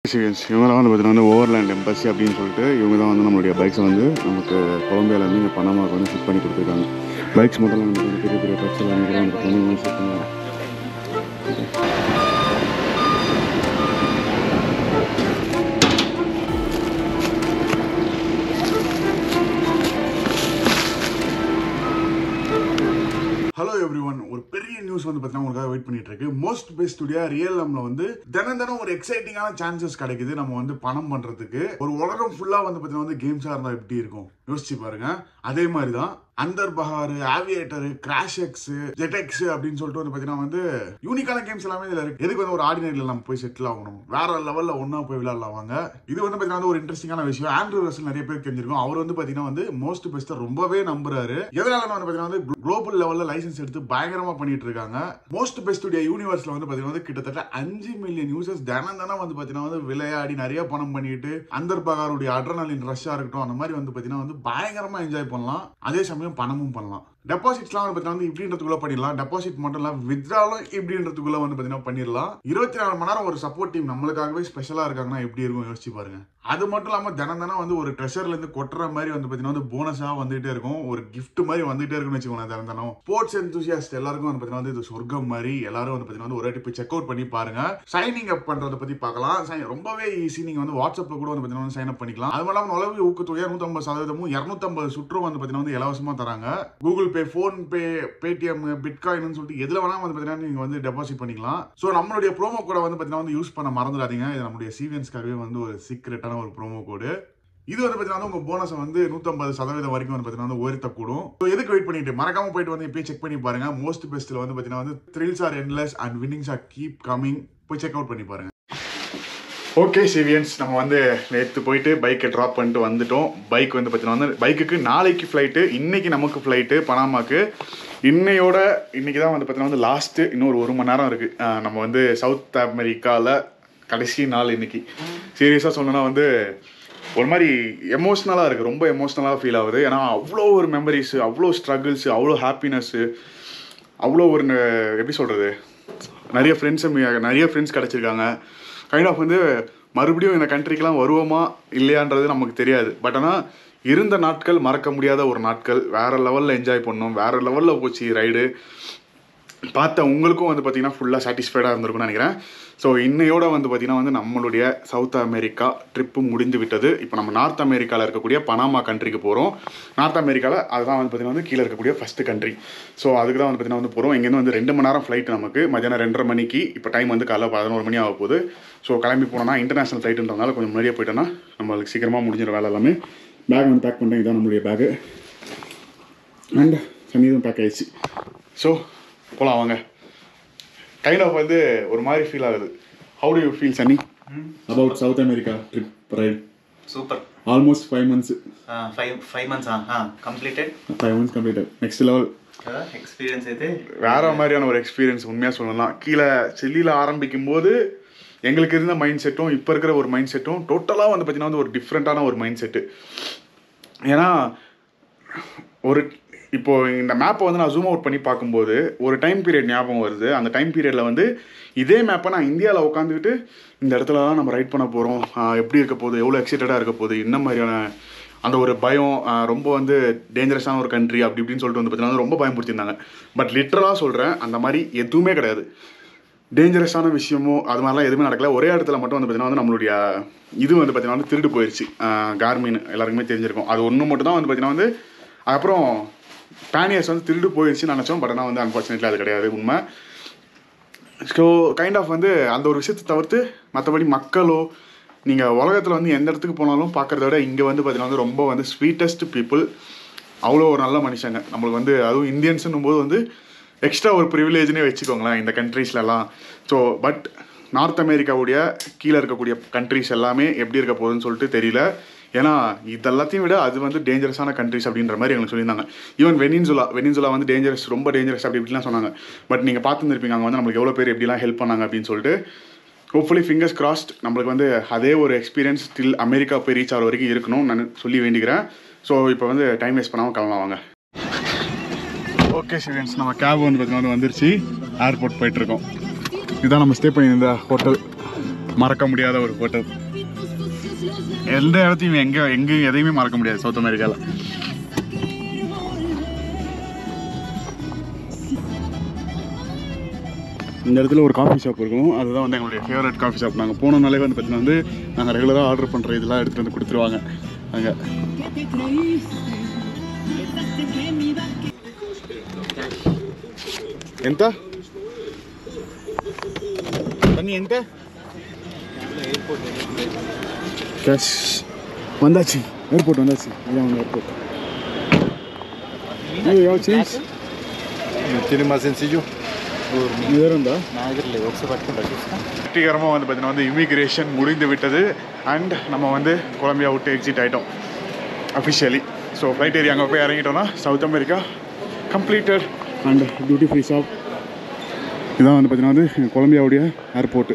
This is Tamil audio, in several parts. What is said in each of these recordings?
எக்ஸ்பீரியன்ஸ் இவங்களாம் வந்து பார்த்தீங்கன்னா வந்து ஓவர்லேண்ட் எம்பசி அப்படின்னு சொல்லிட்டு இவங்க தான் வந்து நம்மளுடைய பைக்ஸை வந்து நமக்கு கொலம்பியாலேருந்து இங்கே பனாமாவுக்கு வந்து ஷிஃப்ட் பண்ணி கொடுத்துருக்காங்க பைக்ஸ் மட்டும் நமக்கு வந்து பெரிய பெரிய பைக்ஸ் எல்லாம் கூட வந்து பண்ணி வந்து ஷிஃப்ட் பண்ணுவாங்க ஹலோ எவ்ரி ஒன் ஒரு பெரிய நியூஸ் வந்து பார்த்தீங்கன்னா உங்களுக்காக வெயிட் பண்ணிட்டு இருக்கு மோஸ்ட் பெஸ்ட் ஸ்டுடியோ ரியல் எம்ல வந்து தினம் தினம் ஒரு எக்ஸைட்டிங்கான சான்சஸ் கிடைக்குது நம்ம வந்து பணம் பண்றதுக்கு ஒரு உலகம் ஃபுல்லா வந்து பார்த்தீங்கன்னா வந்து கேம்ஸா இருந்தா எப்படி இருக்கும் யோசிச்சு பாருங்க அதே மாதிரி தான் Andar Bahar aviator crash X jet X அப்படின்னு சொல்லிட்டு வந்து பார்த்தீங்கன்னா வந்து யூனிக்கான கேம்ஸ் எல்லாமே இதில் இருக்கு எதுக்கு வந்து ஒரு ஆர்டினரியில் நம்ம போய் செட்டில் ஆகணும் வேற லெவலில் ஒன்றா போய் விளையாடலாம் வாங்க இது வந்து பார்த்தீங்கன்னா வந்து ஒரு இன்ட்ரெஸ்டிங்கான விஷயம் ஆண்ட்ரூ ரசல் நிறைய பேர் தெரிஞ்சிருக்கும் அவர் வந்து பார்த்தீங்கன்னா வந்து மோஸ்ட் பெஸ்ட்டை ரொம்பவே நம்புறாரு எதனால வந்து பார்த்தீங்கன்னா வந்து குளோபல் லெவலில் லைசன்ஸ் எடுத்து பயங்கரமா பண்ணிட்டு இருக்காங்க மோஸ்ட் பெஸ்ட் உடைய யூனிவர்ஸ்ல வந்து பார்த்தீங்கன்னா வந்து கிட்டத்தட்ட அஞ்சு மில்லியன் யூசர்ஸ் தினம் தினம் வந்து பார்த்தீங்கன்னா வந்து விளையாடி நிறைய பணம் பண்ணிட்டு அந்தர் பகாருடைய அட்ரனலின் ரஷ்ஷா இருக்கட்டும் அந்த மாதிரி வந்து பார்த்தீங்கன்னா வந்து பயங்கரமா என்ஜாய் பண்ணலாம் அதே சமயம் பணமும் பண்ணலாம் டெபாசிட்ஸ்லாம் வந்து பார்த்தீங்கன்னா வந்து இப்படின்றதுக்குள்ள பண்ணிடலாம் டெபாசிட் மட்டும் இல்ல வித்ராலும் இப்படின்றதுக்குள்ள வந்து பார்த்தீங்கன்னா பண்ணிடலாம் இருபத்தி நாலு மணி நேரம் ஒரு சப்போர்ட் டீம் நம்மளுக்காகவே ஸ்பெஷலா இருக்காங்கன்னா எப்படி இருக்கும் யோசிச்சு பாருங்க அது மட்டும் இல்லாம தினம் தினம் வந்து ஒரு ட்ரெஷர்ல இருந்து கொட்டுற மாதிரி வந்து பார்த்தீங்கன்னா வந்து போனஸா வந்துட்டே இருக்கும் ஒரு கிஃப்ட் மாதிரி வந்துட்டே இருக்கும்னு வச்சுக்கோங்க தினம் தினம் ஸ்போர்ட்ஸ் எந்தூசியாஸ்ட் எல்லாருக்கும் வந்து பார்த்தீங்கன்னா வந்து இது சொர்க்கம் மாதிரி எல்லாரும் வந்து பார்த்தீங்கன்னா வந்து ஒரு வாட்டி போய் செக் அவுட் பண்ணி பாருங்க சைனிங் அப் பண்றத பத்தி பார்க்கலாம் Sign- ரொம்பவே ஈஸி நீங்க வந்து வாட்ஸ்அப்ல கூட வந்து பார்த்தீங்கன்னா சைன் அப் பண்ணிக்கலாம் அது மட்டும் இல்லாம நுழைவு ஊக்கத்தொகை நூற்றம்பது சதவீதமும் இரநூத்தம்பது சுற்றும் வந்து பார்த்தீங்கன்னா வந்து இலவசமா தராங்க Google Pay PhonePe Paytm பிட்காயின்னு சொல்லிட்டு எதுல வேணா வந்து பார்த்தீங்கன்னா நீங்க வந்து டெபாசிட் பண்ணிக்கலாம் ஸோ நம்மளுடைய ப்ரோமோ கோடை வந்து பார்த்தீங்கன்னா வந்து யூஸ் பண்ண மறந்துடாதீங்க இது நம்மளுடைய சீவியன்ஸ்க்காகவே வந்து ஒரு சீக்ரெட்டான ஒரு ப்ரோமோ கோடு இது வந்து பார்த்தீங்கன்னா உங்க போனஸை வந்து நூற்றம்பது சதவீதம் வரைக்கும் வந்து பார்த்தீங்கன்னா வந்து உயர்த்தக்கூடும் ஸோ எதுக்கு வெயிட் பண்ணிட்டு மறக்காம போயிட்டு வந்து இப்போயே செக் பண்ணி பாருங்க மோஸ்ட் பெஸ்ட்ல வந்து பார்த்தீங்கன்னா வந்து thrills are endless and winnings are keep coming போய் செக் அவுட் பண்ணி பாருங்க ஓகே சிவியன்ஸ் நம்ம வந்து நேற்று போயிட்டு பைக்கை ட்ராப் பண்ணிட்டு வந்துட்டோம் பைக் வந்து பார்த்தீங்கன்னா வந்து பைக்குக்கு நாளைக்கு ஃப்ளைட்டு இன்னைக்கு நமக்கு ஃப்ளைட்டு பனாமாக்கு இன்னையோட இன்னைக்கு தான் வந்து பார்த்தீங்கன்னா வந்து லாஸ்ட்டு இன்னொரு ஒரு மணி நேரம் இருக்குது நம்ம வந்து சவுத் அமெரிக்காவில் கடைசி நாள் இன்னைக்கு சீரியஸாக சொல்லணும்னா வந்து ஒரு மாதிரி எமோஷ்னலாக இருக்குது ரொம்ப எமோஷ்னலாக ஃபீல் ஆகுது ஏன்னா அவ்வளோ ஒரு மெமரிஸு அவ்வளோ ஸ்ட்ரகிள்ஸு அவ்வளோ ஹாப்பினஸ்ஸு அவ்வளோ ஒரு ந- எப்படி சொல்கிறது நிறைய ஃப்ரெண்ட்ஸு நிறைய ஃப்ரெண்ட்ஸ் கிடச்சிருக்காங்க கைண்ட் ஆஃப் வந்து மறுபடியும் இந்த கண்ட்ரிக்கெலாம் வருவோமா இல்லையான்றது நமக்கு தெரியாது பட் ஆனால் இருந்த நாட்கள் மறக்க முடியாத ஒரு நாட்கள் வேறு லெவலில் என்ஜாய் பண்ணோம் வேறு லெவலில் போச்சு ரைடு பார்த்த உங்களுக்கும் வந்து பார்த்தீங்கன்னா ஃபுல்லாக சாட்டிஸ்ஃபைடாக இருந்திருக்கும்னு நினைக்கிறேன் ஸோ இன்னையோட வந்து பார்த்தீங்கன்னா வந்து நம்மளுடைய சவுத் அமெரிக்கா ட்ரிப்பு முடிந்து விட்டது இப்போ நம்ம நார்த் அமெரிக்காவில் இருக்கக்கூடிய பனாமா கண்ட்ரிக்கு போகிறோம் நார்த் அமெரிக்காவில் அதுதான் வந்து பார்த்தீங்கன்னா வந்து கீழே இருக்கக்கூடிய ஃபஸ்ட்டு கண்ட்ரி ஸோ அதுக்கு தான் வந்து பார்த்தீங்கன்னா வந்து போகிறோம் இங்கேருந்து வந்து ரெண்டு மணி நேரம் ஃப்ளைட் நமக்கு மதியானம் ரெண்டரை மணிக்கு இப்போ டைம் வந்து காலைல பதினோரு மணி ஆக போகுது ஸோ கிளம்பி போனோம்னா இன்டர்நேஷனல் ஃப்ளைட்டுன்றதுனால கொஞ்சம் முன்னாடியே போயிட்டோன்னா நம்மளுக்கு சீக்கிரமாக முடிஞ்சிடும் வேலை எல்லாமே பேக் வந்து பேக் பண்ணிட்டேன் இதான் நம்மளுடைய பேகு அண்ட் சன்னீதும் பேக் ஆயிடுச்சு ஸோ போகலாம் வாங்க கைண்ட் ஆஃப் வந்து ஒரு மாதிரி ஃபீல் ஆகுது how do you feel Sunny about South America trip right super almost five months five five months completed five months complete next level కదా ఎక్స్పీరియన్స్ అయితే வேற மாதிரியான ஒரு எக்ஸ்பீரியன்ஸ் உண்மையாக சொல்லலாம் கீழே செல்லியில் ஆரம்பிக்கும் போது எங்களுக்கு இருந்த மைண்ட் செட்டும் இப்போ இருக்கிற ஒரு மைண்ட் செட்டும் டோட்டலாக வந்து பார்த்தீங்கன்னா வந்து ஒரு டிஃப்ரெண்ட்டான ஒரு மைண்ட் செட்டு ஏன்னா ஒரு இப்போ இந்த மேப்பை வந்து நான் ஜூம் அவுட் பண்ணி பார்க்கும்போது ஒரு டைம் பீரியட் ஞாபகம் வருது அந்த டைம் பீரியடில் வந்து இதே மேப்பை நான் இந்தியாவில் உட்காந்துக்கிட்டு இந்த இடத்துல தான் நம்ம ரைட் பண்ண போகிறோம் எப்படி இருக்க போகுது எவ்வளோ எக்ஸைட்டடாக இருக்க போகுது என்ன மாதிரியான அந்த ஒரு பயம் ஆஹ் ரொம்ப வந்து டேஞ்சரஸான ஒரு கண்ட்ரி அப்படி இப்படின்னு சொல்லிட்டு வந்து பார்த்தீங்கன்னா ரொம்ப பயமுறுத்திருந்தாங்க பட் லிட்டரலாக சொல்கிறேன் அந்த மாதிரி எதுவுமே கிடையாது டேஞ்சரஸான விஷயமோ அது மாதிரிலாம் எதுவுமே நடக்கல ஒரே இடத்துல மட்டும் வந்து பார்த்தீங்கன்னா வந்து நம்மளுடைய இது வந்து பார்த்தீங்கன்னா வந்து திருடு போயிடுச்சு கார்மின் எல்லாருக்குமே தெரிஞ்சிருக்கும் அது ஒன்று மட்டும் தான் வந்து பார்த்தீங்கன்னா வந்து அப்புறம் பேனியர்ஸ் வந்து திருடு போயிடுச்சுன்னு நினச்சோம் பட் ஆனால் வந்து அன்ஃபார்ச்சுனேட்லி அது கிடையாது உண்மை ஸோ கைண்ட் ஆஃப் வந்து அந்த ஒரு விஷயத்தை தவிர்த்து மற்றபடி மக்களோ நீங்கள் உலகத்தில் வந்து எந்த இடத்துக்கு போனாலும் பார்க்குறத விட இங்கே வந்து பார்த்தீங்கன்னா வந்து ரொம்ப வந்து ஸ்வீட்டஸ்ட் பீப்புள் அவ்வளோ ஒரு நல்ல மனுஷங்க நம்மளுக்கு வந்து அதுவும் இந்தியன்ஸுன்னும் போது வந்து எக்ஸ்ட்ரா ஒரு ப்ரிவிலேஜ்னே வச்சுக்கோங்களேன் இந்த கண்ட்ரீஸ்லலாம் ஸோ பட் நார்த் அமெரிக்காவுடைய கீழே இருக்கக்கூடிய கண்ட்ரிஸ் எல்லாமே எப்படி இருக்க போகுதுன்னு சொல்லிட்டு தெரியல ஏன்னா இதெல்லாத்தையும் விட அது வந்து டேஞ்சரஸான கண்ட்ரிஸ் அப்படின்ற மாதிரி எங்களுக்கு சொல்லியிருந்தாங்க ஈவன் வெனின்சுலா வெனின்சுலா வந்து டேஞ்சரஸ் ரொம்ப டேஞ்சரஸ் அப்படி இப்படிலாம் சொன்னாங்க பட் நீங்கள் பார்த்துருப்பீங்க அங்கே வந்து நம்மளுக்கு எவ்வளோ பேர் எப்படிலாம் ஹெல்ப் பண்ணாங்க அப்படின்னு சொல்லிட்டு ஹோப்ஃபுல்லி ஃபிங்கர்ஸ் கிராஸ்ட் நம்மளுக்கு வந்து அதே ஒரு எக்ஸ்பீரியன்ஸ் ஸ்டில் அமெரிக்கா போய் ரீச் ஆகிற வரைக்கும் இருக்கணும் நான் சொல்லி வேண்டிக்கிறேன் ஸோ இப்போ வந்து டைம் வேஸ்ட் பண்ணாமல் கிளம்பலாம் வாங்க ஓகே ஸ்டூடெண்ட்ஸ் நம்ம கேப் வந்து பார்த்தீங்கன்னா வந்து வந்துருச்சு ஏர்போர்ட் போயிட்டுருக்கோம் இதுதான் நம்ம ஸ்டே பண்ணியிருந்த ஹோட்டல் மறக்க முடியாத ஒரு ஹோட்டல் எந்த இடத்தையும் எங்க எங்கேயும் எதையுமே மறக்க முடியாது சவுத் அமெரிக்கால இந்த இடத்துல ஒரு காஃபி ஷாப் இருக்கும் அதுதான் வந்து எங்களுடைய ஃபேவரட் காஃபி ஷாப் நாங்கள் போனோம்னாலே வந்து பார்த்தீங்கன்னா வந்து நாங்கள் ரெகுலராக ஆர்டர் பண்ணுற இதெல்லாம் எடுத்துகிட்டு வந்து கொடுத்துருவாங்க அங்கே ఎంత தண்ணி எந்த கேஷ் வந்தாச்சு ஏர்போர்ட் வந்தாச்சு இதான் வந்து ஏர்போர்ட் ಯಾವ ಚೇಂಜ್ Tiene más sencillo. இருந்தா Nagarle, ఒకసారి పట్టుకుంటా வெற்றிகரமாக வந்து பார்த்தீங்கன்னா வந்து இமிக்ரேஷன் முடிந்து விட்டது அண்ட் நம்ம வந்து கொலம்பியா விட்டு எக்ஸிட் ஆகிட்டோம் அஃபிஷியலி ஸோ ஃப்ளைட் ஏறி அங்கே போய் இறங்கிட்டோம்னா South America completed and duty free shop இதான் வந்து பார்த்தீங்கன்னா வந்து கொலம்பியாவுடைய ஏர்போர்ட்டு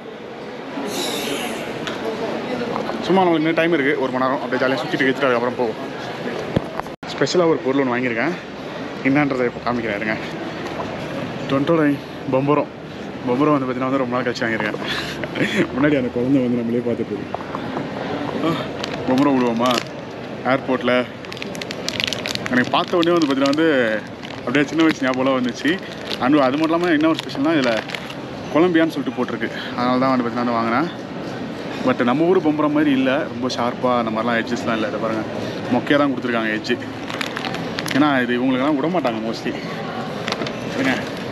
சும்மா நம்மளுக்கு இன்னும் டைம் இருக்குது ஒரு மணி நேரம் அப்படியே ஜாலியாக சுற்றிட்டு எடுத்துட்டு அதுக்கப்புறம் போகும் ஸ்பெஷலாக ஒரு பொருள் ஒன்று வாங்கியிருக்கேன் என்னன்றதை இப்போ காமிக்கிறேன் இருங்க டொன்டோலை பொம்பரம் பொம்பரம் வந்து பார்த்தீங்கன்னா வந்து ரொம்ப நாள் கழிச்சு வாங்கியிருக்கேன் முன்னாடி அந்த குழந்தை வந்து நம்மளே பார்த்துட்டு இருக்கு. ஆ, பொம்பரம் விடுவோமா ஏர்போர்ட்டில் எனக்கு பார்த்த உடனே வந்து பார்த்தீங்கன்னா வந்து அப்படியே சின்ன வயசு ஞாபகம் வந்துச்சு அண்ட் அது மட்டும் இல்லாமல் என்ன ஒரு ஸ்பெஷல்னால் இதில் கொலம்பியான்னு சொல்லிட்டு போட்டிருக்கு அதனால தான் வந்து பார்த்தீங்கன்னா வந்து வாங்கினேன் பட் நம்ம ஊர் பொம்பரம் மாதிரி இல்லை ரொம்ப ஷார்ப்பாக அந்த மாதிரிலாம் எட்ஜஸ்லாம் இல்லை இதை பாருங்கள் மொக்கையாக தான் கொடுத்துருக்காங்க எட்ஜு ஏன்னா இது இவங்களுக்கெல்லாம் விட மாட்டாங்க மோஸ்ட்லி என்ன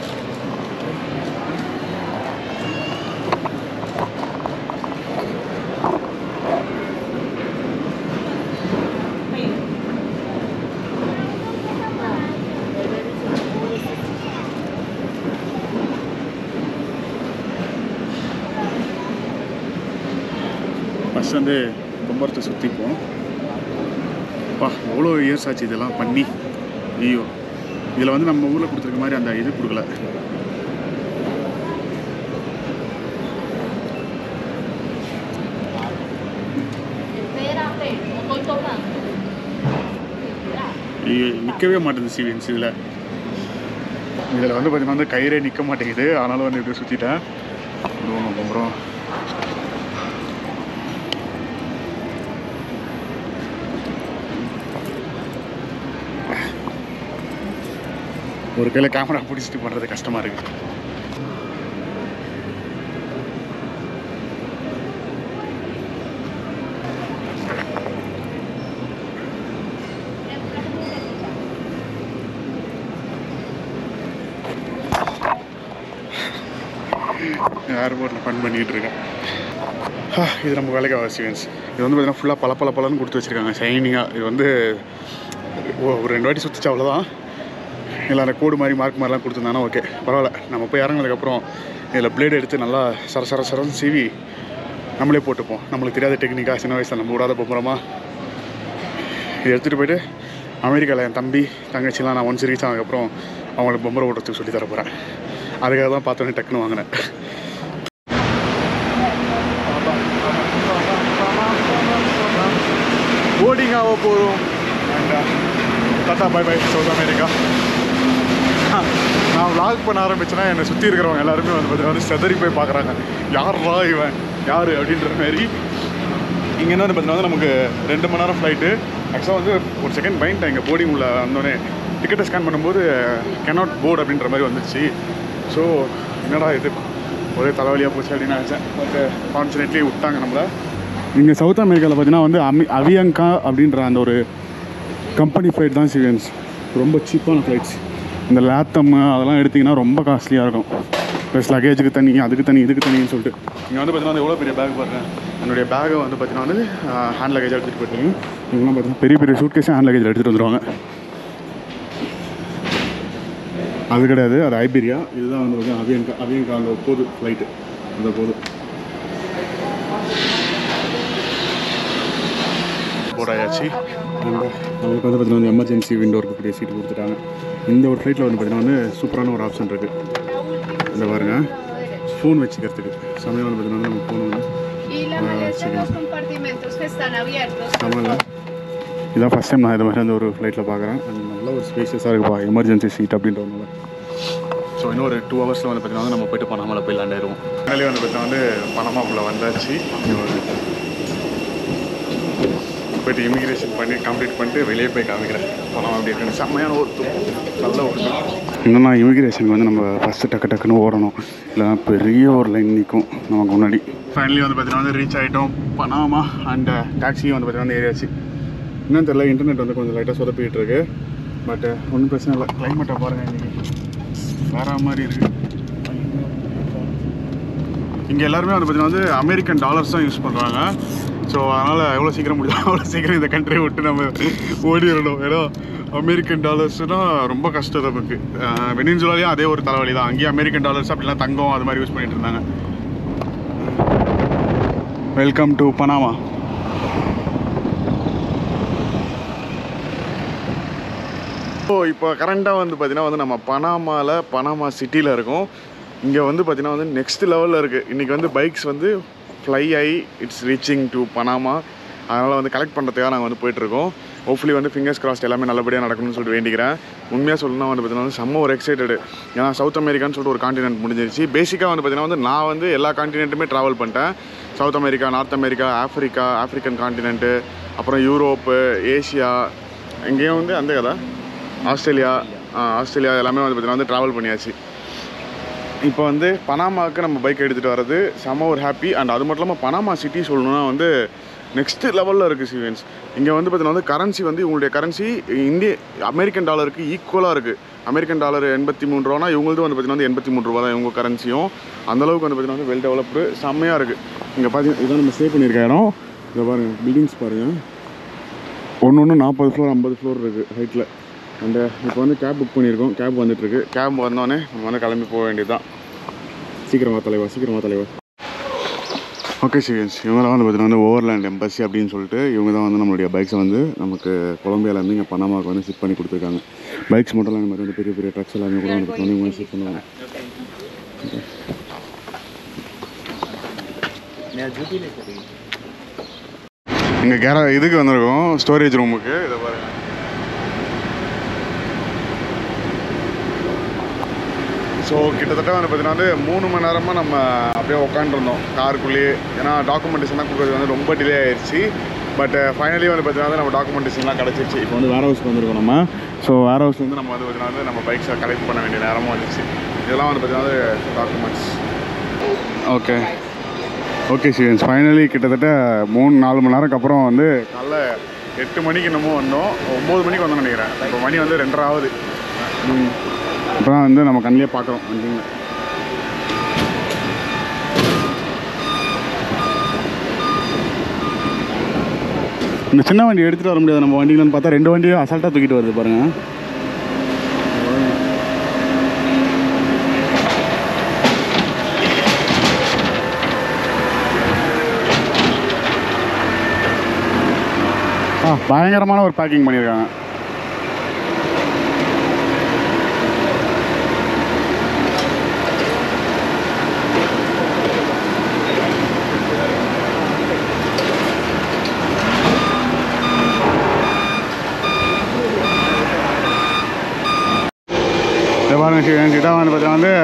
ஃபஸ்ட் வந்து பொம்பரத்தை சுற்றிப்போம் பா எவ்வளோ இயர்ஸ் ஆச்சு இதெல்லாம் பண்ணி ஐயோ இதில் வந்து நம்ம ஊரில் கொடுத்துருக்க மாதிரி அந்த இது கொடுக்கல ஐயோ நிற்கவே மாட்டேங்குது சீவியன்ஸ் இதில் இதில் வந்து பார்த்தீங்கன்னா வந்து கயிறே நிற்க மாட்டேங்குது ஆனாலும் வந்து இப்படி சுற்றிட்டேன் அப்புறம் ஒரு கையில் கேமரா பிடிச்சிட்டு பண்ணுறது கஷ்டமாக இருக்குது ஏர்போர்ட்டில் ஃபன் பண்ணிகிட்டு இருக்கேன் ஆ, இது நம்ம வேலைக்கு அவசியன்ஸ் இது வந்து பார்த்தீங்கன்னா ஃபுல்லாக பல பல பலன்னு கொடுத்து வச்சுருக்காங்க ஷைனிங்காக இது வந்து ஓ- ஒரு ரெண்டு வாட்டி சுற்றிச்சு அவ்வளோதான் இல்லை அந்த கோடு மாதிரி மார்க் மாதிரிலாம் கொடுத்துருந்தாங்கன்னா ஓகே பரவாயில்ல நம்ம போய் இறங்கினதுக்கப்புறம் இதில் பிளேடு எடுத்து நல்லா சர சர சரன்னு சீவி நம்மளே போட்டுப்போம் நம்மளுக்கு தெரியாத டெக்னிக்காக சின்ன வயசில் நம்ம விடாத போகிறோமா இது எடுத்துகிட்டு போயிட்டு அமெரிக்காவில் என் தம்பி தங்கச்சிலாம் நான் ஒன்ஸ் ரீச் ஆனதுக்கப்புறம் அவங்களுக்கு பொம்பரை ஓட்டுறதுக்கு சொல்லி தர போகிறேன் அதுக்காக தான் பார்த்தோன்னே டக்குன்னு வாங்கினேன் போர்டிங் ஆக போகிறோம் tata bye bye South America நான் vlog பண்ண ஆரம்பிச்சேன்னா என்னை சுற்றி இருக்கிறவங்க எல்லாருமே வந்து பார்த்தீங்கன்னா வந்து செதறி போய் பார்க்குறாங்க யாரா இவன் யார் அப்படின்ற மாதிரி இங்கே என்ன வந்து பார்த்தீங்கன்னா வந்து நமக்கு ரெண்டு மணி நேரம் ஃப்ளைட்டு ஆக்சுவலாக வந்து ஒரு செகண்ட் பயன்ட்டேன் இங்கே போர்டிங் உள்ள வந்தோடனே டிக்கெட்டை ஸ்கேன் பண்ணும்போது கேனாட் போர்ட் அப்படின்ற மாதிரி வந்துச்சு ஸோ என்னடா இது ஒரே தலைவலியாக போச்சு அப்படின்னு நினச்சேன் பட் ஃபார்ச்சுனேட்லி விட்டாங்க நம்மளை இங்கே சவுத் அமெரிக்காவில் பார்த்தீங்கன்னா வந்து அமி அவியங்கா அப்படின்ற அந்த ஒரு கம்பெனி ஃப்ளைட் தான் சிவியன்ஸ் ரொம்ப சீப்பான ஃப்ளைட்ஸ் இந்த லேத்தம் அதெல்லாம் எடுத்திங்கன்னா ரொம்ப காஸ்ட்லியாக இருக்கும் ப்ளஸ் லக்கேஜுக்கு தனி அதுக்கு தனி இதுக்கு தனின்னு சொல்லிட்டு இங்கே வந்து பார்த்தீங்கன்னா எவ்வளோ பெரிய பேக் பாருங்கள் என்னுடைய பேக்கை வந்து பார்த்தீங்கன்னா வந்து ஹேண்ட் லக்கேஜ் எடுத்துகிட்டு போயிட்டீங்க இவங்கெல்லாம் பார்த்தீங்கன்னா பெரிய பெரிய சூட் கேஸே ஹேண்ட் லக்கேஜ் எடுத்துகிட்டு வந்துருவாங்க அது கிடையாது அது ஐபீரியா இதுதான் வந்து பார்த்தீங்கன்னா அவியங்கா அவியங்கா அந்த போது ஃப்ளைட்டு அந்த போது போடாயாச்சு அவங்களுக்கு வந்து பார்த்தீங்கன்னா வந்து எமர்ஜென்சி விண்டோ இருக்கக்கூடிய சீட்டு கொடுத்துட்டாங்க இந்த ஒரு ஃப்ளைட்டில் வந்து பார்த்தீங்கன்னா வந்து சூப்பரான ஒரு ஆப்ஷன் இருக்குது இந்த பாருங்க ஃபோன் வச்சுக்கிறதுக்கு சமயம் வந்து பார்த்தீங்கன்னா நம்ம ஃபோன் வந்து Y la Ah, maleta sí. los compartimentos que están abiertos. சமையல இதான் ஃபஸ்ட் டைம் நான் இது மாதிரி அந்த ஒரு ஃப்ளைட்டில் பார்க்குறேன் அது நல்ல ஒரு ஸ்பேஷியஸாக இருக்குப்பா எமர்ஜென்சி சீட் அப்படின்றதுனால ஸோ இன்னும் ஒரு டூ ஹவர்ஸில் வந்து பார்த்தீங்கன்னா வந்து நம்ம போயிட்டு பனாமாவில் போய் லேண்ட் ஆயிடுவோம் ஃபைனலி வந்து பார்த்தீங்கன்னா வந்து பனாமாக்குள்ளே வந்தாச்சு இங்க ஒரு போயிட்டு இமிகிரேஷன் பண்ணி கம்ப்ளீட் பண்ணிட்டு வெளியே போய் காமிக்கிறேன் பணம் அப்படி இருக்குன்னு செம்மையான ஒரு தூக்கம் நல்ல ஒரு இன்னும் நான் இமிகிரேஷனுக்கு வந்து நம்ம ஃபஸ்ட்டு டக்கு டக்குன்னு ஓடணும் இல்லைனா பெரிய ஒரு லைன் நிற்கும் நமக்கு முன்னாடி ஃபைனலி வந்து பார்த்தீங்கன்னா வந்து ரீச் ஆகிட்டோம் பனாமா அண்ட் டாக்ஸியும் வந்து பார்த்தீங்கன்னா வந்து ஏரியாச்சு இன்னும் தெரியல இன்டர்நெட் வந்து கொஞ்சம் லைட்டாக சொதப்பிட்டு இருக்கு பட் ஒன்றும் பிரச்சனை இல்லை கிளைமேட்டை பாருங்கள் இன்றைக்கி வேற மாதிரி இருக்குது இங்கே எல்லாருமே வந்து பார்த்தீங்கன்னா வந்து அமெரிக்கன் டாலர்ஸ் தான் யூஸ் பண்ணுறாங்க ஸோ அதனால் எவ்வளோ சீக்கிரம் முடியும் அவ்வளோ சீக்கிரம் இந்த கண்ட்ரியை விட்டு நம்ம ஓடிடணும் ஏன்னா அமெரிக்கன் டாலர்ஸ்னால் ரொம்ப கஷ்டம் நமக்கு வெனின்சுலாலையும் அதே ஒரு தலைவலி தான் அங்கேயும் அமெரிக்கன் டாலர்ஸ் அப்படிலாம் தங்கம் அது மாதிரி யூஸ் பண்ணிட்டு இருந்தாங்க வெல்கம் டு பனாமா ஸோ இப்போ கரண்ட்டாக வந்து பார்த்தீங்கன்னா வந்து நம்ம பனாமாவில் பனாமா சிட்டியில் இருக்கோம் இங்கே வந்து பார்த்தீங்கன்னா வந்து நெக்ஸ்ட் லெவலில் இருக்குது இன்றைக்கி வந்து பைக்ஸ் வந்து ஃப்ளை ஆகி இட்ஸ் ரீச்சிங் டு பனாமா அதனால் வந்து கலெக்ட் பண்ணுறதுக்காக நாங்கள் வந்து போயிட்டுருக்கோம் ஹோப்ஃபுல்லி வந்து ஃபிங்கர்ஸ் கிராஸ்ட் எல்லாமே நல்லபடியாக நடக்கணும்னு சொல்லிட்டு வேண்டிக்கிறேன் உண்மையாக சொல்லணும்னா வந்து பார்த்தீங்கன்னா வந்து செம்ம ஒரு எக்ஸைட்டடு ஏன்னா சவுத் அமெரிக்கான்னு சொல்லிட்டு ஒரு காண்டினென்ட் முடிஞ்சிருச்சு பேசிக்காக வந்து பார்த்தீங்கன்னா வந்து நான் வந்து எல்லா காண்டினென்ட்டுமே ட்ராவல் பண்ணிட்டேன் South America North America Africa African continent அப்புறம் யூரோப்பு ஏஷியா எங்கேயும் வந்து அந்த கதை ஆஸ்திரேலியா ஆ, ஆஸ்திரேலியா எல்லாமே வந்து பார்த்தீங்கன்னா வந்து ட்ராவல் பண்ணியாச்சு இப்போ வந்து பனாமாவுக்கு நம்ம பைக் எடுத்துகிட்டு வர்றது செம ஒரு ஹாப்பி அண்ட் அது மட்டும் இல்லாமல் பனாமா சிட்டி சொல்லணும்னா வந்து நெக்ஸ்ட் லெவலில் இருக்குது சிவன்ஸ் இங்கே வந்து பார்த்தீங்கன்னா வந்து கரன்சி வந்து இவங்களுடைய கரன்சி இந்திய அமெரிக்கன் டாலருக்கு ஈக்குவலாக இருக்குது அமெரிக்கன் டாலர் எண்பத்தி மூணு ரூபானா இவங்களது வந்து பார்த்தீங்கன்னா வந்து எண்பத்தி மூணு ரூபா தான் இவங்க கரன்சியும் அந்தளவுக்கு வந்து பார்த்தீங்கன்னா வந்து வெல் டெவலப்டு செம்மையாக இருக்குது இங்கே பார்த்தீங்கன்னா இதான் நம்ம ஸ்டே பண்ணியிருக்க இடம் இதை பாருங்கள் பில்டிங்ஸ் பாருங்கள் ஒன்று ஒன்று நாற்பது ஃப்ளோர் ஐம்பது ஃப்ளோர் இருக்குது ஹைட்டில் அந்த இப்போ வந்து கேப் புக் பண்ணியிருக்கோம் கேப் வந்துட்டுருக்கு கேப் வந்தோடனே நம்ம வந்து கிளம்பி போக வேண்டியது தான் சீக்கிரமா தலைவா சீக்கிரமா தலைவா ஓகே சிவன்ஸ் இவங்களாம் வந்து பார்த்தீங்கன்னா வந்து ஓவர்லேண்ட் எம்பசி அப்படின்னு சொல்லிட்டு இவங்க தான் வந்து நம்மளுடைய பைக்ஸை வந்து நமக்கு கொலம்பியாலேருந்து இங்கே பனாமாவுக்கு வந்து ஷிப் பண்ணி கொடுத்துருக்காங்க பைக்ஸ் மட்டும் இல்லை இந்த மாதிரி வந்து பெரிய பெரிய ட்ரக்ஸ் எல்லாமே கூட வந்து பண்ணி இவங்க ஷிப் பண்ணுவாங்க இங்கே கேர இதுக்கு வந்திருக்கோம் ஸ்டோரேஜ் ரூமுக்கு இதை பாருங்க ஸோ கிட்டத்தட்ட வந்து பார்த்தீங்கன்னா வந்து மூணு மணி நேரமாக நம்ம அப்படியே உட்காந்துருந்தோம் காருக்குள்ளேயே ஏன்னா டாக்குமெண்டேஷன்லாம் கொடுக்குறது வந்து ரொம்ப டிலே ஆயிடுச்சு பட் ஃபைனலி வந்து பார்த்தீங்கன்னா வந்து நம்ம டாக்குமெண்டேஷன்லாம் கிடச்சிருச்சு இப்போ வந்து வேர் ஹவுஸ்க்கு வந்திருக்கோம் நம்ம ஸோ வேர் ஹவுஸ் வந்து நம்ம வந்து பார்த்தீங்கன்னா வந்து நம்ம பைக்ஸை கலெக்ட் பண்ண வேண்டிய நேரமும் வந்துச்சு இதெல்லாம் வந்து பார்த்தீங்கன்னா வந்து documents okay okay students finally கிட்டத்தட்ட மூணு நாலு மணி நேரத்துக்கு அப்புறம் வந்து காலைல எட்டு மணிக்கு என்னமோ வந்தோம் ஒம்பது மணிக்கு வந்தோம்னு நினைக்கிறேன் இப்போ மணி வந்து ரெண்டரை ஆகுது ம் இப்போ தான் வந்து நம்ம கண்ணிலே பார்க்குறோம் வண்டிங்க இந்த சின்ன வண்டி எடுத்துகிட்டு வர முடியாது நம்ம வண்டியிலன்னு பார்த்தா ரெண்டு வண்டியும் அசால்ட்டாக தூக்கிட்டு வருது பாருங்கள் ஆ பயங்கரமான ஒரு பேக்கிங் பண்ணியிருக்காங்க இதை பாருங்க ஸ்டூடெண்ட்ஸ் இதான் வந்து பார்த்தீங்கன்னா வந்து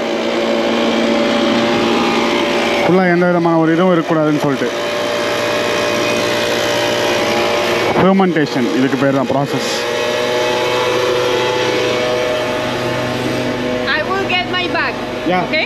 ஃபுல்லாக எந்த விதமான ஒரு இதுவும் இருக்கக்கூடாதுன்னு சொல்லிட்டு ஃபெர்மெண்டேஷன் இதுக்கு பேர் தான் process I will get my bag. Yeah. Okay?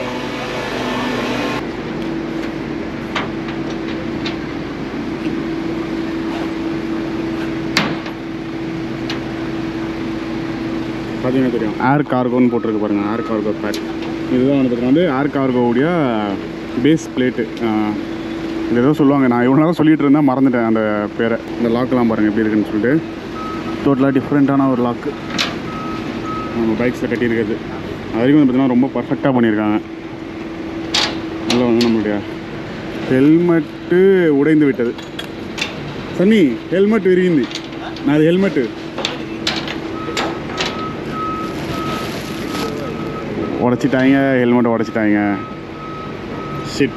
பார்த்தீங்கன்னா தெரியும் ஏர் கார்கோன்னு போட்டிருக்கு பாருங்கள் ஏர் கார்கோ பேக் இதுதான் வந்து பார்த்தீங்கன்னா வந்து ஏர் கார்கோவுடைய பேஸ் பிளேட்டு இது ஏதோ சொல்லுவாங்க நான் இவ்வளோ நேரம் சொல்லிட்டு இருந்தேன் மறந்துட்டேன் அந்த பேரை இந்த லாக்கெலாம் பாருங்கள் எப்படி இருக்குன்னு சொல்லிட்டு டோட்டலாக டிஃப்ரெண்ட்டான ஒரு லாக்கு நம்ம பைக்ஸில் கட்டியிருக்கிறது அது வரைக்கும் வந்து பார்த்தீங்கன்னா ரொம்ப பர்ஃபெக்டாக பண்ணியிருக்காங்க நல்லா வந்து நம்மளுடைய ஹெல்மெட்டு உடைந்து விட்டது சன்னி ஹெல்மெட் விரிగింది నాది హెల్మెట్ உடச்சிட்டாங்க ஹெல்மெட் உடச்சிட்டாங்க ஷிட்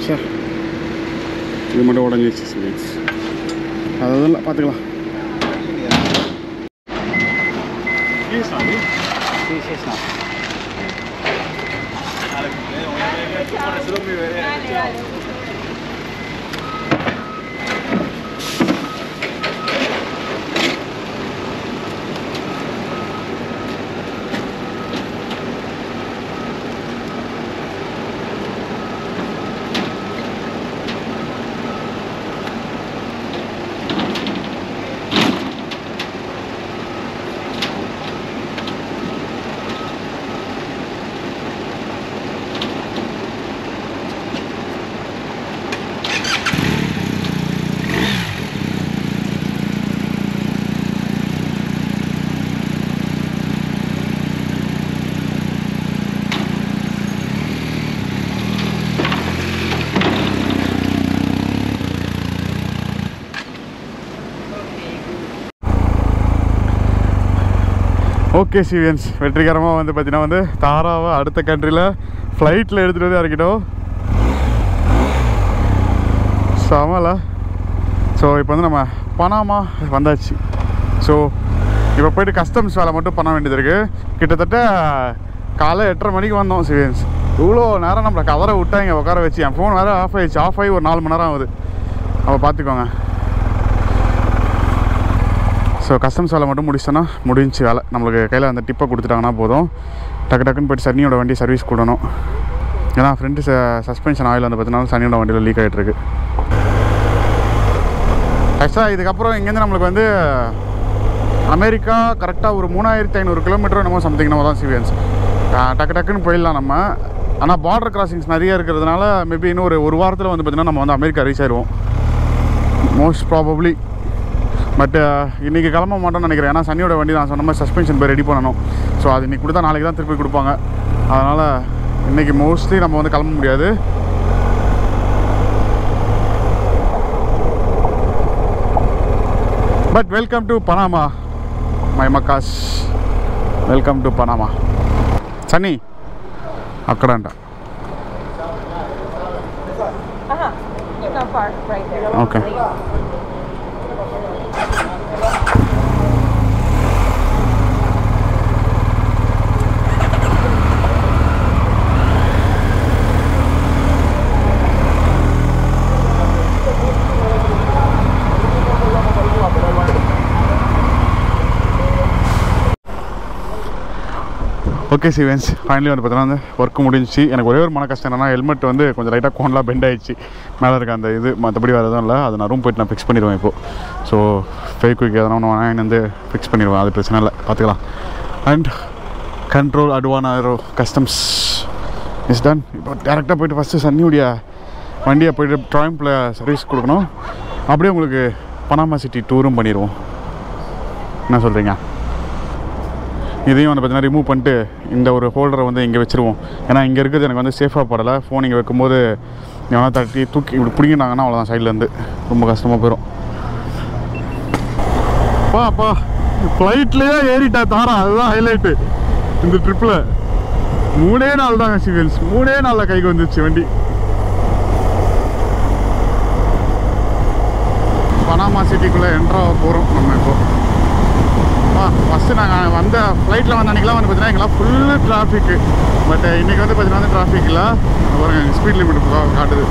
சார் இது மட்டும் உடஞ்சிச்சு சிவில்ஸ் அதெல்லாம் இல்லை பார்த்துக்கலாம் ஓகே சிவியன்ஸ் வெற்றிகரமாக வந்து பார்த்தீங்கன்னா வந்து தாராவை அடுத்த கண்ட்ரியில் ஃப்ளைட்டில் எடுத்துகிட்டு வந்து இறக்கிட்டோம் சமல ஸோ இப்போ வந்து நம்ம பனாமா வந்தாச்சு ஸோ இப்போ போயிட்டு கஸ்டம்ஸ் வேலை மட்டும் பண்ண வேண்டியது இருக்குது கிட்டத்தட்ட காலை எட்டரை மணிக்கு வந்தோம் சிவியன்ஸ் இவ்வளோ நேரம் நம்மளை கவரை விட்டாங்க உட்கார வச்சு என் ஃபோன் வேறு ஆஃப் ஆயிடுச்சு ஆஃப் ஆகி ஒரு நாலு மணி நேரம் ஆகுது அப்போ பார்த்துக்கோங்க ஸோ கஸ்டம்ஸ் வேலை மட்டும் முடிச்சோன்னா முடிஞ்சு வேலை நம்மளுக்கு கையில் அந்த டிப்பை கொடுத்துட்டாங்கன்னா போதும் டக்கு டக்குன்னு போயிட்டு சன்னியோட வண்டி சர்வீஸ் கொடுக்கணும் ஏன்னா ஃப்ரெண்டு சஸ்பென்ஷன் ஆயில் வந்து பார்த்தீங்கன்னா சன்னியோட வண்டியில் லீக் ஆகிட்டு இருக்கு ஆக்சுவலாக இதுக்கப்புறம் இங்கேருந்து நம்மளுக்கு வந்து அமெரிக்கா கரெக்டாக ஒரு மூணாயிரத்தி ஐநூறு கிலோமீட்டர் என்னமோ சம்திங் நம்ம தான் சிவியன்ஸ் டக்கு டக்குன்னு போயிடலாம் நம்ம ஆனால் பார்டர் கிராசிங்ஸ் நிறைய இருக்கிறதுனால மேபி இன்னும் ஒரு ஒரு வாரத்தில் வந்து பார்த்திங்கன்னா நம்ம வந்து அமெரிக்கா ரீச் ஆயிடுவோம் மோஸ்ட் ப்ராபப்ளி பட் இன்றைக்கி கிளம்ப மாட்டோம்னு நினைக்கிறேன் ஏன்னா சனியோட வண்டி நான் சொன்ன மாதிரி சஸ்பென்ஷன் போய் ரெடி பண்ணணும் ஸோ அது இன்றைக்கி கொடுத்தா நாளைக்கு தான் திருப்பி கொடுப்பாங்க அதனால் இன்றைக்கி மோஸ்ட்லி நம்ம வந்து கிளம்ப முடியாது but welcome to Panama my மக்காஸ் వెల్కమ్ టు పనామా సన్నీ అక్కడంట Uh-huh. You're not far, right there. Okay okay சிவன்ஸ் ஃபைனலி வந்து பார்த்தீங்கன்னா வந்து ஒர்க் முடிஞ்சிச்சு எனக்கு ஒரே ஒரு மன கஷ்டம் என்னன்னா ஹெல்மெட் வந்து கொஞ்சம் லைட்டாக கோன்லாம் பெண்ட் ஆயிடுச்சு மேலே இருக்க அந்த இது மற்றபடி வேறு எதுவும் இல்லை அது நான் ரூம் போயிட்டு நான் ஃபிக்ஸ் பண்ணிடுவேன் இப்போது ஸோ ஃபேக் குயிக் எதனா ஒன்று வாங்கி வந்து ஃபிக்ஸ் பண்ணிடுவேன் அது பிரச்சனை இல்லை பார்த்துக்கலாம் அண்ட் கண்ட்ரோல் அட்வானாரோ கஸ்டம்ஸ் இஸ் டன் இப்போ டேரெக்டாக போயிட்டு ஃபஸ்ட்டு சன்னியுடைய வண்டியை போயிட்டு ட்ராயிம்பில் சர்வீஸ் கொடுக்கணும் அப்படியே உங்களுக்கு பனாமா சிட்டி டூரும் பண்ணிடுவோம் என்ன சொல்கிறீங்க இதையும் வந்து பார்த்தீங்கன்னா ரிமூவ் பண்ணிட்டு இந்த ஒரு ஹோல்டரை வந்து இங்கே வச்சுருவோம் ஏன்னா இங்கே இருக்கிறது எனக்கு வந்து சேஃபாக படலை ஃபோன் இங்கே வைக்கும்போது எவனா தட்டி தூக்கி இப்படி பிடிங்கிட்டாங்கன்னா அவ்வளோதான் சைட்லேருந்து ரொம்ப கஷ்டமாக போயிடும் பா அப்பா ஃப்ளைட்லேயே ஏறிட்டா தாரா அதுதான் ஹைலைட்டு இந்த ட்ரிப்பில் மூணே நாள் தான் சிவில்ஸ் மூணே நாளில் கைக்கு வந்துச்சு வண்டி பனாமா சிட்டிக்குள்ளே என்ட்ராக போகிறோம் நம்ம இப்போ ஆ ஃபஸ்ட்டு நாங்கள் வந்த ஃப்ளைட்டில் வந்த அன்றைக்கெலாம் வந்து பார்த்தீங்கன்னா எங்கெல்லாம் ஃபுல்லு டிராஃபிக்கு பட் இன்றைக்கி வந்து பார்த்தீங்கன்னா வந்து டிராஃபிக் இல்லை பாருங்க ஸ்பீட் லிமிட் காட்டுது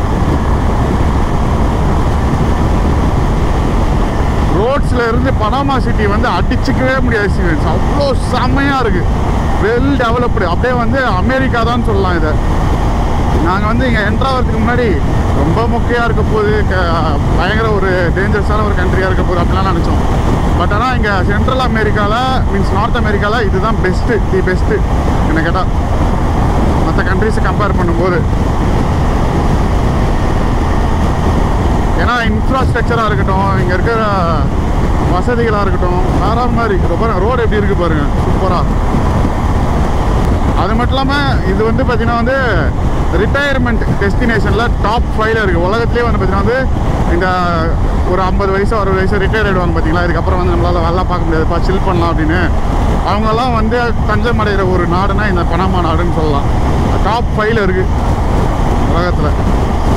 ரோட்ஸில் இருந்து பனாமா சிட்டி வந்து அடிச்சுக்கவே முடியாது சீரியன்ஸ் அவ்வளோ செம்மையாக இருக்குது வெல் டெவலப்டு அப்படியே வந்து அமெரிக்கா தான் சொல்லலாம் இதை நாங்கள் வந்து இங்கே என்ட்ரு ஆகிறதுக்கு முன்னாடி ரொம்ப மொக்கையாக இருக்க போகுது க- பயங்கர ஒரு டேஞ்சரஸான ஒரு கண்ட்ரியாக இருக்க போகுது அப்படிலாம் நினச்சோம் பட் ஆனால் இங்கே சென்ட்ரல் அமெரிக்காவில் மீன்ஸ் நார்த் அமெரிக்காவில் இதுதான் பெஸ்ட்டு தி பெஸ்ட்டு என்ன கேட்டால் மற்ற கண்ட்ரிஸை கம்பேர் பண்ணும்போது ஏன்னா இன்ஃப்ராஸ்ட்ரக்சராக இருக்கட்டும் இங்கே இருக்கிற வசதிகளாக இருக்கட்டும் வேற மாதிரி ரொம்ப ரோடு எப்படி இருக்குது பாருங்கள் சூப்பராக அது மட்டும் இல்லாமல் இது வந்து பார்த்தீங்கன்னா வந்து ரிட்டையர்மெண்ட் டெஸ்டினேஷனில் டாப் ஃபைவ்ல இருக்குது உலகத்துலேயே வந்து பார்த்தீங்கன்னா வந்து இந்த ஒரு ஐம்பது வயசு அறுபது வயசு ரிட்டையர் ஆகிடுவாங்க பார்த்தீங்களா இதுக்கப்புறம் வந்து நம்மளால் வேலை பார்க்க முடியாதுப்பா சில் பண்ணலாம் அப்படின்னு அவங்கெல்லாம் வந்து தஞ்சம் அடைகிற ஒரு நாடுனா இந்த பனாமா நாடுன்னு சொல்லலாம் டாப் ஃபைவ்ல இருக்குது உலகத்தில்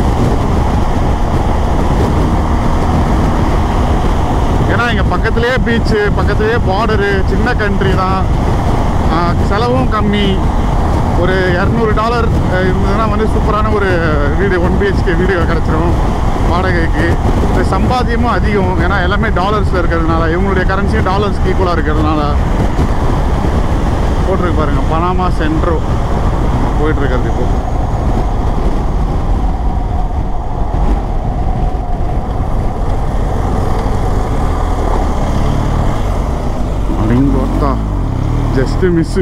பார்த்தீங்கன்னா இங்கே பக்கத்துலேயே பீச்சு பக்கத்துலேயே பார்டரு சின்ன கண்ட்ரி தான் ஆஹ் செலவும் கம்மி ஒரு இரநூறு டாலர் இருந்ததுன்னா வந்து சூப்பரான ஒரு வீடு ஒன் பிஹெச்கே வீடு கிடச்சிரும் வாடகைக்கு இந்த சம்பாத்தியமும் அதிகம் ஏன்னா எல்லாமே டாலர்ஸில் இருக்கிறதுனால இவங்களுடைய கரன்சியும் டாலர்ஸ்க்கு ஈக்குவலாக இருக்கிறதுனால போட்டிருக்கு பாருங்க பனாமா சென்ட்ரோ போயிட்டு இருக்கிறது இப்போ அப்படிங்கோத்தா ஜஸ்ட்டு மிஸ்ஸு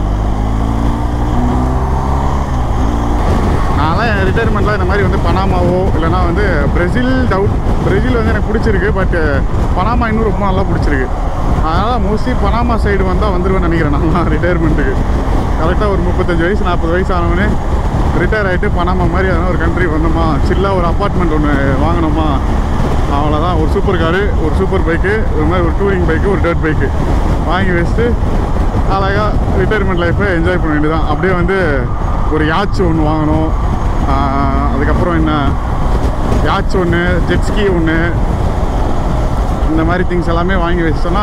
நான்லாம் என் ரிட்டையர்மெண்ட்டில் இந்த மாதிரி வந்து பனாமாவோ இல்லைனா வந்து பிரேசில் டவுட் பிரேசில் வந்து எனக்கு பிடிச்சிருக்கு பட் பனாமா இன்னும் ரொம்ப நல்லா பிடிச்சிருக்கு அதனால் மோஸ்ட்லி பனாமா சைடு வந்தால் வந்துடுவேன்னு நினைக்கிறேன் நான் ரிட்டையர்மெண்ட்டுக்கு கரெக்டாக ஒரு முப்பத்தஞ்சு வயசு நாற்பது வயசு ஆனவனே ரிட்டையர் ஆகிட்டு பனாமா மாதிரி எதனா ஒரு கண்ட்ரி வந்தோமா சில்லாக ஒரு அப்பார்ட்மெண்ட் ஒன்று வாங்கினோமா அவ்வளோதான் ஒரு சூப்பர் காரு ஒரு சூப்பர் பைக்கு ஒரு மாதிரி ஒரு டூரிங் பைக்கு ஒரு டர்ட் பைக்கு வாங்கி வச்சுட்டு அழகாக ரிட்டையர்மெண்ட் லைஃப்பை என்ஜாய் பண்ண வேண்டியதான் அப்படியே வந்து ஒரு யாட்ச் ஒன்று வாங்கணும் ஆஹ் அதுக்கப்புறம் என்ன யாட்ச் ஒன்று ஜெட்ஸ்கி ஒன்று இந்த மாதிரி திங்ஸ் எல்லாமே வாங்கி வச்சிட்டோன்னா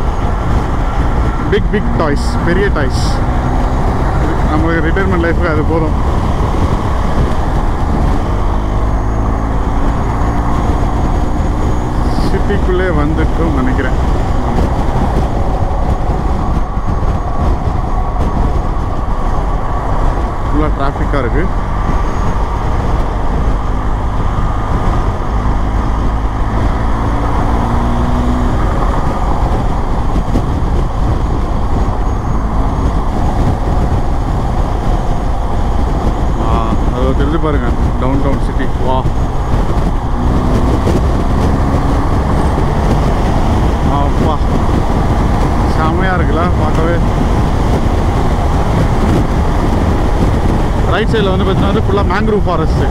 பிக் பிக் டாய்ஸ் பெரிய டாய்ஸ் நம்மளுக்கு ரிட்டையர்மெண்ட் லைஃபுக்கு அது போதும் சிட்டிக்குள்ளே வந்துட்டோம் நினைக்கிறேன் ஃபுல்லாக டிராஃபிக்காக இருக்குது ஆ அது தெரிஞ்சு பாருங்க டவுன் டவுன் சிட்டி வா அப்பா செமையாக இருக்குல்ல பார்க்கவே ரைட் சைடில் வந்து பார்த்தீங்கன்னா வந்து ஃபுல்லாக மேங்க்ரூவ் ஃபாரஸ்ட்டு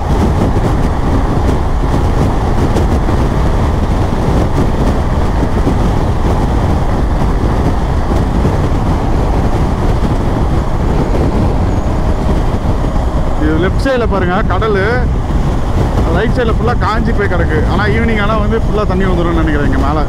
இது லெஃப்ட் சைடில் பாருங்கள் கடல் ரைட் சைடில் ஃபுல்லாக காஞ்சி போய் கிடக்கு ஆனால் ஈவினிங் ஆனால் வந்து ஃபுல்லாக தண்ணி வந்துடும்னு நினைக்கிறேன் இங்கே மேலே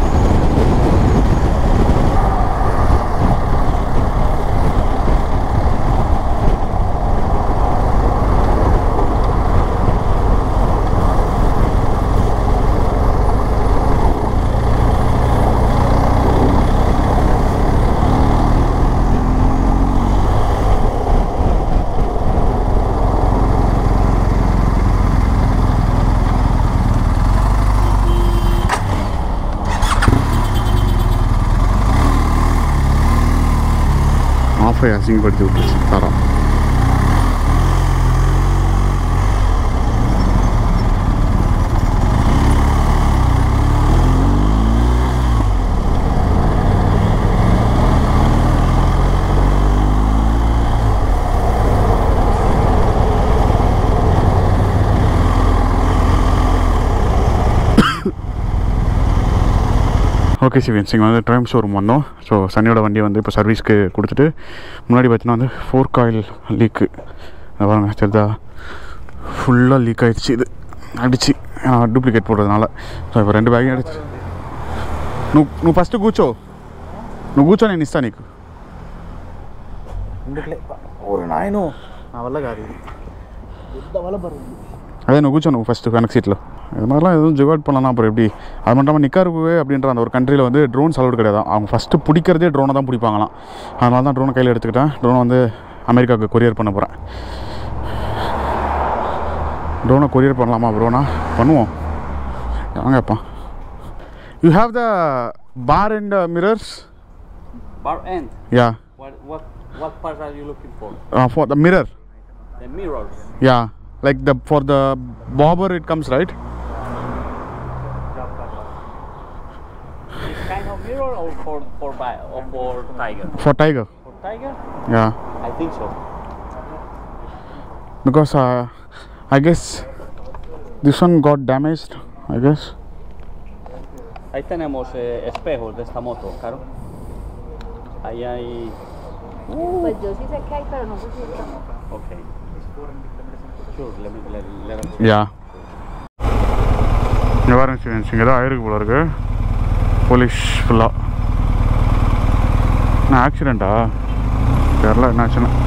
ஆஃபை அசிங்கப்படுத்தி விட்டுருச்சு தரம் ஓகே சிவியன்ஸ் இங்கே வந்து ட்ரைம் ஷோரூம் வந்தோம் ஸோ சன்னியோட வண்டியை வந்து இப்போ சர்வீஸ்க்கு கொடுத்துட்டு முன்னாடி பார்த்தீங்கன்னா வந்து ஃபோர்க் ஆயில் லீக்கு பாருங்க தெரிதா ஃபுல்லாக லீக் ஆயிடுச்சு இது அடிச்சு டூப்ளிகேட் போடுறதுனால ஸோ இப்போ ரெண்டு பேக்கையும் அடிச்சு నువ్వు నువ్వు ఫస్ట్ కూర్చో నువ్వు కూర్చో నేను ఇస్తా నీకు ஒரு நாயனும் நான் வல்ல காது இந்த வலை பாருங்க அதே నువ్వు కూర్చో నువ్వు ఫస్ట్ వెనక్ సీట్లో இது மாதிரிலாம் எதுவும் ஜுகாட் பண்ணலாம் அப்புறம் எப்படி அது மட்டும் இல்லாமல் நிக்காருவே அப்படின்ற அந்த ஒரு கண்ட்ரியில் வந்து ட்ரோன்ஸ் அலோடு கிடையாது அவங்க ஃபஸ்ட்டு பிடிக்கிறதே ட்ரோனை தான் பிடிப்பாங்களாம் அதனால தான் ட்ரோனை கையில் எடுத்துக்கிட்டேன் ட்ரோனை வந்து அமெரிக்காவுக்கு கொரியர் பண்ண போகிறேன் ட்ரோனை கொரியர் பண்ணலாமா ப்ரோனா பண்ணுவோம் வாங்கப்பா you have the bar and mirrors Bar end. Yeah What what what part are you looking for? For the mirror The mirrors. Yeah like the for the bobber it comes right This kind of mirror or for for bi- or for tiger? For tiger For tiger? Yeah I think so. because uh, I guess this one got damaged. I guess. Ahí tenemos eh, espejos de esta moto, claro. Ahí hay. Pues yo sí sé que hay, pero no sé si estamos. Okay. Sure. Let me let, let us. Yeah. இங்கே பாருங்க ஸ்டூடெண்ட்ஸ் இங்கே தான் ஆயிருக்கு போல இருக்கு போலீஸ் ஃபுல்லாக நான் ஆக்சிடெண்ட்டா தெரில என்னாச்சுன்னு